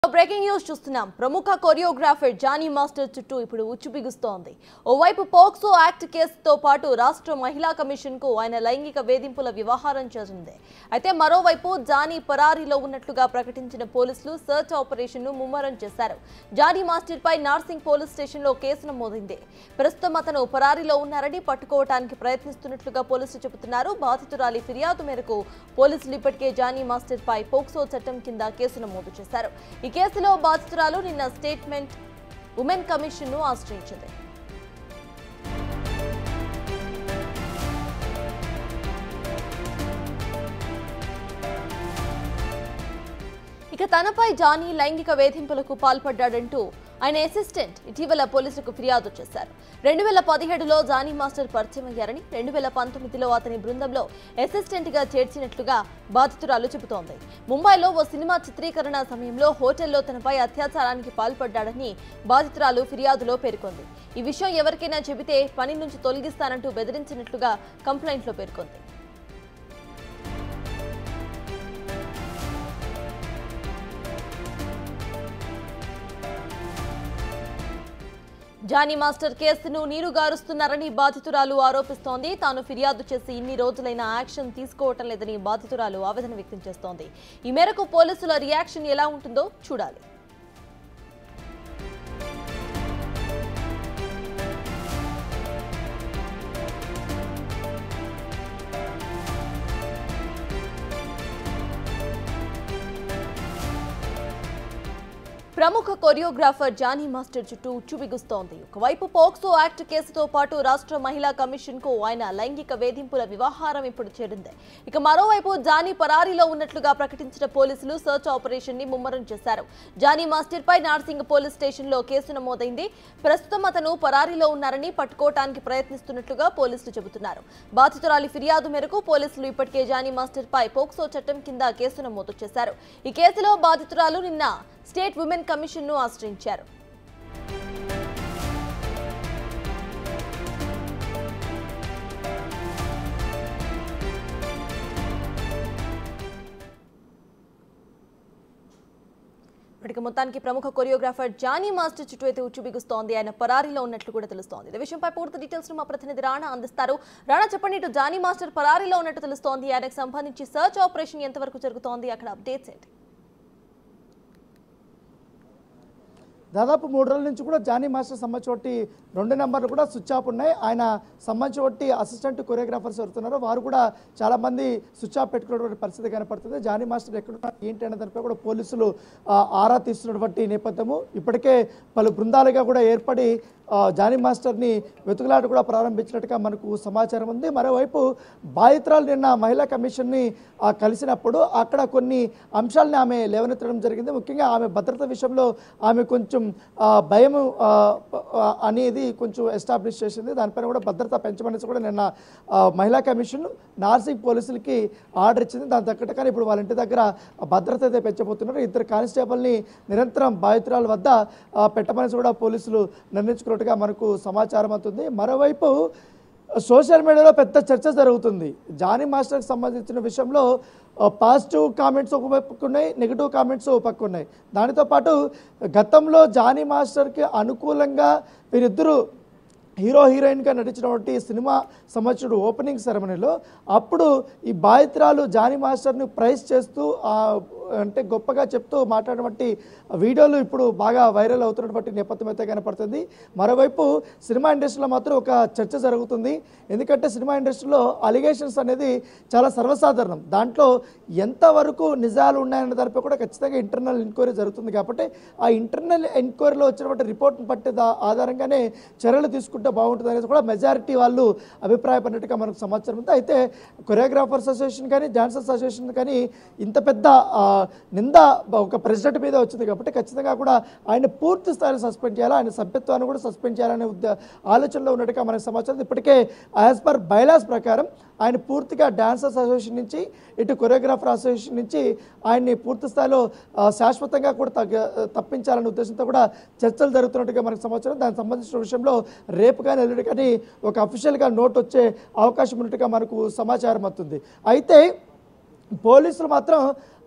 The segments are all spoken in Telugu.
బ్రేకింగ్ న్యూస్ చూస్తున్నాం ప్రముఖ కొరియోగ్రాఫర్ జానీ మాస్టర్ చుట్టూ ఇప్పుడు ఉచ్చు బిగుస్తోంది ఓవైపు పోక్సో యాక్ట్ కేసుతో పాటు రాష్ట్ర మహిళా కమిషన్ కు ఆయన లైంగిక వేధింపుల వ్యవహారం చేసింది అయితే మరోవైపు జానీ పరారీలో ఉన్నట్లుగా ప్రకటించిన పోలీసులు సర్చ్ ఆపరేషన్ ను ముమ్మరం చేశారు జానీ మాస్టర్ పై నార్సింగ్ పోలీస్ స్టేషన్ లో కేసు నమోదైంది ప్రస్తుతం అతను పరారీలో ఉన్నారని పట్టుకోవటానికి ప్రయత్నిస్తున్నట్లుగా పోలీసులు చెబుతున్నారు బాధితురాలి ఫిర్యాదు మేరకు పోలీసులు ఇప్పటికే జానీ మాస్టర్ పై పోక్సో చట్టం కింద కేసు నమోదు చేశారు ఈ కేసులో బాధితురాలు నిన్న స్టేట్మెంట్ ఉమెన్ కమిషన్ ను ఆశ్రయించింది ఇక తనపై జానీ లైంగిక వేధింపులకు పాల్పడ్డాడంటూ ఆయన అసిస్టెంట్ ఇటీవల పోలీసులకు ఫిర్యాదు చేశారు రెండు వేల పదిహేడులో జానీ మాస్టర్ పరిచయం అయ్యారని రెండు వేల పంతొమ్మిదిలో అతని బృందంలో అసిస్టెంట్ గా చేర్చినట్లుగా బాధితురాలు చెబుతోంది ముంబైలో ఓ సినిమా చిత్రీకరణ సమయంలో హోటల్లో తనపై అత్యాచారానికి పాల్పడ్డాడని బాధితురాలు ఫిర్యాదులో పేర్కొంది ఈ విషయం ఎవరికైనా చెబితే పని నుంచి తొలగిస్తానంటూ బెదిరించినట్లుగా కంప్లైంట్లో పేర్కొంది జానీ మాస్టర్ కేసును నీరుగారుస్తున్నారని బాధితురాలు ఆరోపిస్తోంది తాను ఫిర్యాదు చేసి ఇన్ని రోజులైనా యాక్షన్ తీసుకోవటం లేదని బాధితురాలు ఆవేదన వ్యక్తం చేస్తోంది ఈ మేరకు పోలీసుల రియాక్షన్ ఎలా ఉంటుందో చూడాలి ప్రముఖ కొరియోగ్రాఫర్ జానీ మాస్టర్ చుట్టూ ఉచ్చు బిగుస్తోంది ఒకవైపు పోక్సో యాక్ట్ కేసుతో పాటు రాష్ట్ర మహిళా కమిషన్ కు ఆయన లైంగిక వేధింపుల వ్యవహారం ఇప్పుడు చేరింది ఇక మరోవైపు జానీ పరారీలో ఉన్నట్లుగా ప్రకటించిన పోలీసులు సర్చ్ ఆపరేషన్ ని ముమ్మరం చేశారు జానీ మాస్టర్ పై నార్సింగ్ పోలీస్ స్టేషన్ లో కేసు నమోదైంది ప్రస్తుతం అతను పరారీలో ఉన్నారని పట్టుకోవటానికి ప్రయత్నిస్తున్నట్లుగా పోలీసులు చెబుతున్నారు బాధితురాలి ఫిర్యాదు మేరకు పోలీసులు ఇప్పటికే జానీ మాస్టర్ పై పోక్సో చట్టం కింద కేసు నమోదు చేశారు ఈ కేసులో బాధితురాలు నిన్న స్టేట్ ఉమెన్ కమిషన్ ను ఆశ్రయించారు ఇప్పటికి మొత్తానికి ప్రముఖ కొరియోగ్రాఫర్ జానీ మాస్టర్ చుట్టూ అయితే ఉచ్చు బిగుస్తోంది ఆయన పరారీలో ఉన్నట్లు కూడా తెలుస్తోంది ఇదే విషయంపై పూర్తి డీటెయిల్స్ మా ప్రతినిధి రాణా అందిస్తారు రాణా చెప్పండి ఇటు జానీ మాస్టర్ పరారీలో ఉన్నట్టు తెలుస్తోంది ఆయనకు సంబంధించి సర్చ్ ఆపరేషన్ ఎంతవరకు జరుగుతోంది అక్కడ అప్డేట్స్ ఏంటి దాదాపు మూడు రోజుల నుంచి కూడా జానీ మాస్టర్ సంబంధించి రెండు నెంబర్లు కూడా స్విచ్ ఆఫ్ ఉన్నాయి ఆయన సంబంధించి అసిస్టెంట్ కొరియోగ్రాఫర్స్ ఎవరుతున్నారో వారు కూడా చాలా మంది స్విచ్ ఆఫ్ పెట్టుకున్నటువంటి పరిస్థితి కనపడుతుంది జానీ మాస్టర్ ఎక్కడున్నారు ఏంటి అనే దానిపై కూడా పోలీసులు ఆ, ఆరా తీస్తున్నటువంటి నేపథ్యము ఇప్పటికే పలు బృందాలుగా కూడా ఏర్పడి ఆ, జానీ మాస్టర్ని వెతుకులాట కూడా ప్రారంభించినట్టుగా మనకు సమాచారం ఉంది మరోవైపు బాధితురాలు నిన్న మహిళా కమిషన్ని ఆ, కలిసినప్పుడు అక్కడ కొన్ని అంశాలని ఆమె లేవనెత్తడం జరిగింది ముఖ్యంగా ఆమె భద్రత విషయంలో ఆమె కొంచెం ఆ, భయం ఆ, ఆ, అనేది కొంచెం ఎస్టాబ్లిష్ చేసింది దానిపైన కూడా భద్రత పెంచమనేసి కూడా నిన్న ఆ, మహిళా కమిషన్ నార్సింగ్ పోలీసులకి ఆర్డర్ ఇచ్చింది దాని తగ్గట్టుగానే ఇప్పుడు వాళ్ళ ఇంటి దగ్గర భద్రత అయితే పెంచబోతున్నారు ఇద్దరు కానిస్టేబుల్ని నిరంతరం బాధితురాల వద్ద ఆ, పెట్టమనేసి కూడా పోలీసులు నిర్ణయించుకున్నట్టుగా మనకు సమాచారం అవుతుంది మరోవైపు సోషల్ మీడియాలో పెద్ద చర్చ జరుగుతుంది జానీ మాస్టర్కి సంబంధించిన విషయంలో ఆ, పాజిటివ్ కామెంట్స్ ఒక పక్క ఉన్నాయి నెగిటివ్ కామెంట్స్ ఒక పక్క ఉన్నాయి దానితో పాటు గతంలో జానీ మాస్టర్కి అనుకూలంగా వీరిద్దరూ హీరో హీరోయిన్గా నటించినటువంటి సినిమా సంవత్సరం ఓపెనింగ్ సెరమనీలో అప్పుడు ఈ బాధితురాలు జానీ మాస్టర్ని ప్రైజ్ చేస్తూ ఆ, అంటే గొప్పగా చెప్తూ మాట్లాడినటువంటి వీడియోలు ఇప్పుడు బాగా వైరల్ అవుతున్నటువంటి నేపథ్యం అయితే కనపడుతుంది మరోవైపు సినిమా ఇండస్ట్రీలో మాత్రం ఒక చర్చ జరుగుతుంది ఎందుకంటే సినిమా ఇండస్ట్రీలో అలిగేషన్స్ అనేది చాలా సర్వసాధారణం దాంట్లో ఎంతవరకు నిజాలు ఉన్నాయన్న దానిపై కూడా ఖచ్చితంగా ఇంటర్నల్ ఎంక్వైరీ జరుగుతుంది కాబట్టి ఆ ఇంటర్నల్ ఎంక్వైరీలో వచ్చినటువంటి రిపోర్ట్ని పట్టి దా- ఆధారంగానే చర్యలు తీసుకుంటే బాగుంటుంది అనేది కూడా మెజారిటీ వాళ్ళు అభిప్రాయపడినట్టుగా మనకు సమాచారం ఉంది అయితే కొరియోగ్రాఫర్స్ అసోసియేషన్ కానీ డాన్సర్స్ అసోసియేషన్ కానీ ఇంత పెద్ద ఆ, నింద ఒక ప్రెసిడెంట్ మీద వచ్చింది కాబట్టి ఖచ్చితంగా కూడా ఆయన పూర్తి స్థాయిలో సస్పెండ్ చేయాలి ఆయన సభ్యత్వాన్ని కూడా సస్పెండ్ చేయాలనే ఉద్ద ఆలోచనలో ఉన్నట్టుగా మనకు సమాచారం ఇప్పటికే యాజ్ పర్ బైలాస్ ప్రకారం ఆయన పూర్తిగా డాన్సర్స్ అసోసియేషన్ నుంచి ఇటు కొరియోగ్రాఫర్ అసోసియేషన్ నుంచి ఆయన్ని పూర్తి స్థాయిలో ఆ, శాశ్వతంగా కూడా తగ్గ తప్పించాలనే ఉద్దేశంతో కూడా చర్చలు జరుగుతున్నట్టుగా మనకు సమాచారం దానికి సంబంధించిన విషయంలో రేపు కానీ ఎల్లుండి కానీ ఒక అఫీషియల్గా నోట్ వచ్చే అవకాశం ఉన్నట్టుగా మనకు సమాచారం అవుతుంది అయితే పోలీసులు మాత్రం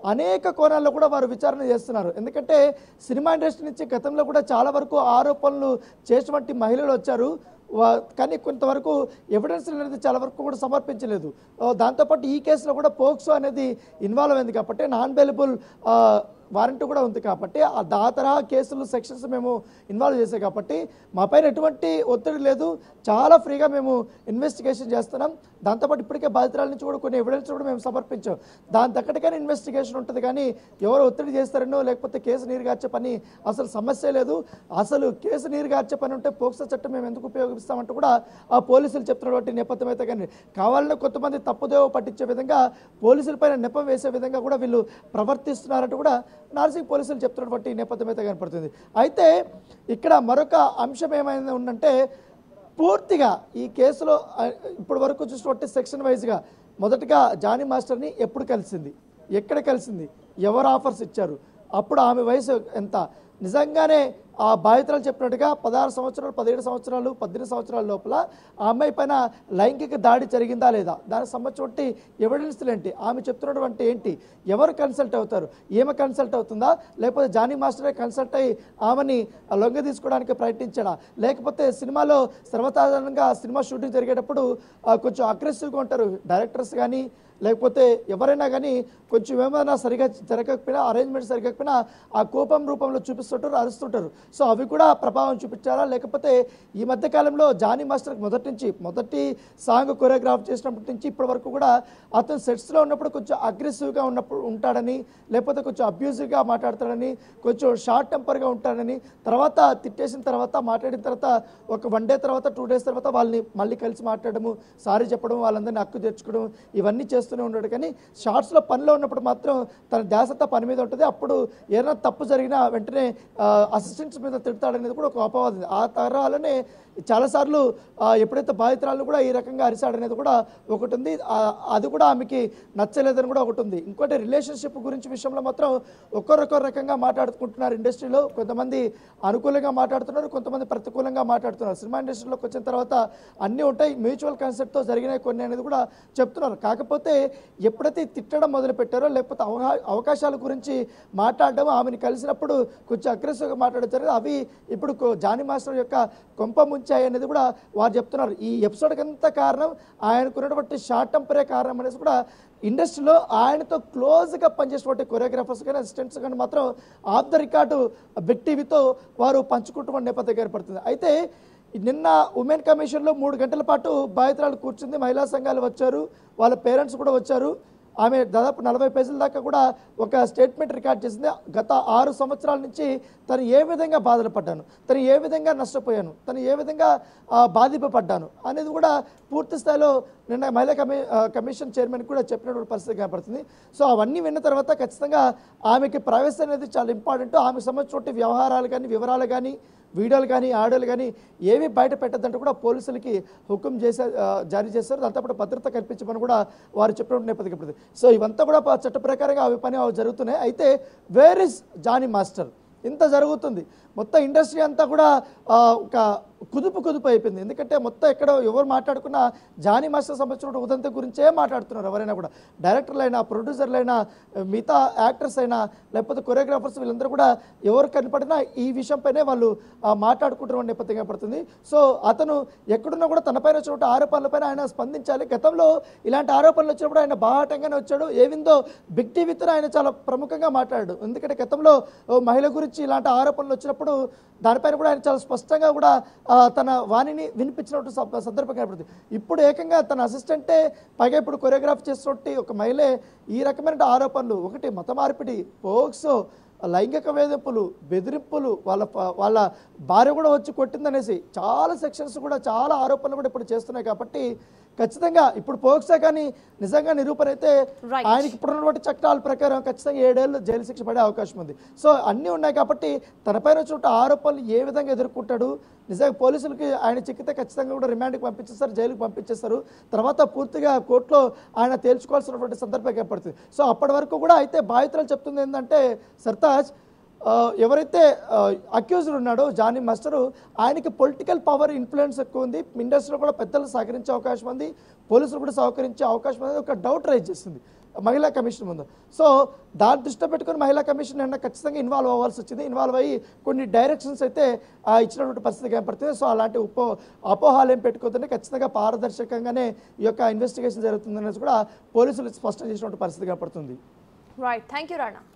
అనేక కోణాల్లో కూడా వారు విచారణ చేస్తున్నారు ఎందుకంటే సినిమా ఇండస్ట్రీ నుంచి గతంలో కూడా చాలా వరకు ఆరోపణలు చేసినటువంటి మహిళలు వచ్చారు వా- కానీ కొంతవరకు ఎవిడెన్స్ అనేది చాలా వరకు కూడా సమర్పించలేదు ఆ, దాంతోపాటు ఈ కేసులో కూడా పోక్సో అనేది ఇన్వాల్వ్ అయింది కాబట్టి నాన్ బెయిలబుల్ వారెంట్ కూడా ఉంది కాబట్టి ఆ దా తరహా కేసులు సెక్షన్స్ మేము ఇన్వాల్వ్ చేసాం కాబట్టి మా పైన ఎటువంటి ఒత్తిడి లేదు చాలా ఫ్రీగా మేము ఇన్వెస్టిగేషన్ చేస్తున్నాం దాంతోపాటు ఇప్పటికే బాధితురాల నుంచి కూడా కొన్ని ఎవిడెన్స్ కూడా మేము సమర్పించాం దాని తగ్గట్టుగానే ఇన్వెస్టిగేషన్ ఉంటుంది కానీ ఎవరు ఒత్తిడి చేస్తారనో లేకపోతే కేసు నీరుగార్చే పని అసలు సమస్య లేదు అసలు కేసు నీరుగార్చే పని ఉంటే పోక్సో చట్టం మేము ఎందుకు ఉపయోగిస్తామంటూ కూడా ఆ పోలీసులు చెప్తున్నటువంటి నేపథ్యం అయితే కానీ కావాలని కొంతమంది తప్పుదేవ పట్టించే విధంగా పోలీసులపైన నెపం వేసే విధంగా కూడా వీళ్ళు ప్రవర్తిస్తున్నారంటూ కూడా నార్సింగ్ పోలీసులు చెప్తున్నటువంటి నేపథ్యం అయితే కనపడుతుంది అయితే ఇక్కడ మరొక అంశం ఏమైంది ఉందంటే పూర్తిగా ఈ కేసులో ఆ, ఇప్పటి వరకు చూసినటువంటి సెక్షన్ వైజ్గా మొదటగా జానీ మాస్టర్ని ఎప్పుడు కలిసింది ఎక్కడ కలిసింది ఎవరు ఆఫర్స్ ఇచ్చారు అప్పుడు ఆమె వయసు ఎంత నిజంగానే ఆ బాధితులు చెప్పినట్టుగా పదహారు సంవత్సరాలు పదిహేడు సంవత్సరాలు పద్దెనిమిది సంవత్సరాల లోపల ఆ అమ్మాయి పైన లైంగిక దాడి జరిగిందా లేదా దానికి సంబంధించి ఎవిడెన్స్లు ఏంటి ఆమె చెప్తున్నటువంటి ఏంటి ఎవరు కన్సల్ట్ అవుతారు ఈమె కన్సల్ట్ అవుతుందా లేకపోతే జానీ మాస్టరే కన్సల్ట్ అయ్యి ఆమెని లొంగ తీసుకోవడానికి ప్రయత్నించాడా లేకపోతే సినిమాలో సర్వసాధారణంగా సినిమా షూటింగ్ జరిగేటప్పుడు ఆ, కొంచెం అగ్రెసివ్గా ఉంటారు డైరెక్టర్స్ కానీ లేకపోతే ఎవరైనా కానీ కొంచెం ఏమైనా సరిగా జరగకపోయినా అరేంజ్మెంట్ సరిగకపోయినా ఆ కోపం రూపంలో చూపిస్తుంటారు అరుస్తుంటారు సో అవి కూడా ప్రభావం చూపించారా లేకపోతే ఈ మధ్య కాలంలో జానీ మాస్టర్ మొదటి నుంచి మొదటి సాంగ్ కొరియోగ్రాఫ్ చేసినప్పటి నుంచి ఇప్పటి వరకు కూడా అతను సెట్స్లో ఉన్నప్పుడు కొంచెం అగ్రెసివ్గా ఉన్నప్పుడు ఉంటాడని లేకపోతే కొంచెం అబ్యూజివ్గా మాట్లాడతాడని కొంచెం షార్ట్ టెంపర్గా ఉంటాడని తర్వాత తిట్టేసిన తర్వాత మాట్లాడిన తర్వాత ఒక వన్ డే తర్వాత టూ డేస్ తర్వాత వాళ్ళని మళ్ళీ కలిసి మాట్లాడము సారీ చెప్పడం వాళ్ళందరినీ హక్కు తెచ్చుకోవడం ఇవన్నీ చేస్తూనే ఉన్నాడు కానీ షార్ట్స్లో పనిలో ఉన్నప్పుడు మాత్రం తన ధ్యాసత పని మీద ఉంటుంది అప్పుడు ఏదైనా తప్పు జరిగినా వెంటనే అసిస్టెంట్స్ మీద తిడతాడనేది కూడా ఒక అపవాదం ఆ తరాలనే చాలాసార్లు ఆ, ఎప్పుడైతే బాధితురాలు కూడా ఈ రకంగా అరిశాడనేది కూడా ఒకటి ఉంది ఆ, అది కూడా ఆమెకి నచ్చలేదని కూడా ఒకటి ఉంది ఇంకోటి రిలేషన్షిప్ గురించి విషయంలో మాత్రం ఒక్కొరొక్కరు రకంగా మాట్లాడుకుంటున్నారు ఇండస్ట్రీలో కొంతమంది అనుకూలంగా మాట్లాడుతున్నారు కొంతమంది ప్రతికూలంగా మాట్లాడుతున్నారు సినిమా ఇండస్ట్రీలోకి వచ్చిన తర్వాత అన్నీ ఉంటాయి మ్యూచువల్ కన్సెప్ట్తో జరిగినాయి కొన్ని అనేది కూడా చెప్తున్నారు కాకపోతే ఎప్పుడైతే తిట్టడం మొదలు పెట్టారో లేకపోతే అవకా అవకాశాల గురించి మాట్లాడడం ఆమెను కలిసినప్పుడు కొంచెం అగ్రెసివ్గా మాట్లాడడం జరిగింది అవి ఇప్పుడు కో- జానీ మాస్టర్ యొక్క కొంప ముంచాయి అనేది కూడా వారు చెప్తున్నారు ఈ ఎపిసోడ్కి అంతా కారణం ఆయనకున్నటువంటి షార్ట్ టెంపరే కారణం అనేసి కూడా ఇండస్ట్రీలో ఆయనతో క్లోజ్గా పనిచేసినటువంటి కొరియోగ్రాఫర్స్ కానీ అసిస్టెంట్స్ కానీ మాత్రం ఆఫ్ ద రికార్డు బిగ్ టీవీతో వారు పంచుకుంటున్న నేపథ్యం ఏర్పడుతుంది అయితే నిన్న ఉమెన్ కమిషన్లో మూడు గంటల పాటు బాధితురాలు కూర్చుంది మహిళా సంఘాలు వచ్చారు వాళ్ళ పేరెంట్స్ కూడా వచ్చారు ఆమె దాదాపు నలభై పేజీల దాకా కూడా ఒక స్టేట్మెంట్ రికార్డ్ చేసింది గత ఆరు సంవత్సరాల నుంచి తను ఏ విధంగా బాధలు పడ్డాను తను ఏ విధంగా నష్టపోయాను తను ఏ విధంగా ఆ, బాధింపబడ్డాను అనేది కూడా పూర్తి స్థాయిలో నిన్న మహిళా కమి ఆ, కమిషన్ చైర్మన్ కూడా చెప్పినటువంటి పరిస్థితి కనపడుతుంది సో అవన్నీ విన్న తర్వాత ఖచ్చితంగా ఆమెకి ప్రైవసీ అనేది చాలా ఇంపార్టెంట్ ఆమెకు సంబంధించిన వ్యవహారాలు కానీ వివరాలు కానీ వీడియోలు కానీ ఆడియోలు కానీ ఏవి బయట పెట్టద్దంటూ కూడా పోలీసులకి హుకుం చేసే ఆ, జారీ చేశారు దాంతోపాటు భద్రత కల్పించమని కూడా వారు చెప్పిన నేపథ్యం ఇప్పుడు సో ఇవంతా కూడా ప- చట్ట ప్రకారంగా అవి పని అవి జరుగుతున్నాయి అయితే వేర్ ఇస్ జానీ మాస్టర్ ఇంత జరుగుతుంది మొత్తం ఇండస్ట్రీ అంతా కూడా ఆ, ఒక కుదుపు కుదుపు అయిపోయింది ఎందుకంటే మొత్తం ఎక్కడ ఎవరు మాట్లాడుకున్నా జానీ మాస్టర్ సంబంధించిన ఉదంత గురించే మాట్లాడుతున్నారు ఎవరైనా కూడా డైరెక్టర్లు అయినా ప్రొడ్యూసర్లు అయినా మిగతా యాక్టర్స్ అయినా లేకపోతే కొరియోగ్రాఫర్స్ వీళ్ళందరూ కూడా ఎవరు కనపడినా ఈ విషయంపైనే వాళ్ళు ఆ, మాట్లాడుకుంటున్న నేపథ్యం పడుతుంది సో అతను ఎక్కడున్నా కూడా తనపైన వచ్చినటువంటి ఆరోపణలపైన ఆయన స్పందించాలి గతంలో ఇలాంటి ఆరోపణలు వచ్చినప్పుడు ఆయన బాహాటంగానే వచ్చాడు ఏవిందో బిగ్ టీవీతో ఆయన చాలా ప్రముఖంగా మాట్లాడాడు ఎందుకంటే గతంలో ఓ మహిళ గురించి ఇలాంటి ఆరోపణలు వచ్చినప్పుడు దానిపైన కూడా ఆయన చాలా స్పష్టంగా కూడా ఆ, తన వాణిని వినిపించినట్టు సం- సందర్భం కనపడుతుంది ఇప్పుడు ఏకంగా తన అసిస్టెంటే పైగా ఇప్పుడు కొరియోగ్రాఫ్ చేస్తున్నట్టు ఒక మహిళే ఈ రకమైన ఆరోపణలు ఒకటి మత మార్పిడి పోక్సో లైంగిక వేధింపులు బెదిరింపులు వాళ్ళ ప- వాళ్ళ భార్య కూడా వచ్చి కొట్టిందనేసి చాలా సెక్షన్స్ కూడా చాలా ఆరోపణలు కూడా ఇప్పుడు చేస్తున్నాయి కాబట్టి ఖచ్చితంగా ఇప్పుడు పోక్సో కానీ నిజంగా నిరూపణ అయితే Right. ఆయనకి ఇప్పుడున్నటువంటి చట్టాల ప్రకారం ఖచ్చితంగా ఏడేళ్ళు జైలు శిక్ష పడే అవకాశం ఉంది సో అన్నీ ఉన్నాయి కాబట్టి తనపైన వచ్చిన ఆరోపణలు ఏ విధంగా ఎదుర్కొంటాడు నిజంగా పోలీసులకి ఆయన చిక్కితే ఖచ్చితంగా కూడా రిమాండ్కి పంపించేస్తారు జైలుకి పంపించేస్తారు తర్వాత పూర్తిగా కోర్టులో ఆయన తేల్చుకోవాల్సినటువంటి సందర్భం ఏర్పడుతుంది సో అప్పటి వరకు కూడా అయితే బాధితులు చెప్తుంది ఏంటంటే సర్తాజ్ ఆ, ఎవరైతే అక్యూజ్డ్ ఉన్నాడో జానీ మాస్టరు ఆయనకి పొలిటికల్ పవర్ ఇన్ఫ్లుయెన్స్ ఎక్కువ ఉంది ఇండస్ట్రీలో కూడా పెద్దలు సహకరించే అవకాశం ఉంది పోలీసులు కూడా సహకరించే అవకాశం ఉంది ఒక డౌట్ రైజ్ చేస్తుంది మహిళా కమిషన్ ముందు సో దాన్ని దృష్టిలో పెట్టుకుని మహిళా కమిషన్ నిన్న ఖచ్చితంగా ఇన్వాల్వ్ అవ్వాల్సి వచ్చింది ఇన్వాల్వ్ అయ్యి కొన్ని డైరెక్షన్స్ అయితే ఆ, ఇచ్చినటువంటి పరిస్థితి కనపడుతుంది సో అలాంటి ఉపో అపోహాలు ఏం పెట్టుకోవద్దని ఖచ్చితంగా పారదర్శకంగానే ఈ యొక్క ఇన్వెస్టిగేషన్ జరుగుతుందనేసి కూడా పోలీసులు స్పష్టం చేసినటువంటి పరిస్థితి కనపడుతుంది రైట్ థ్యాంక్ యూ రాణా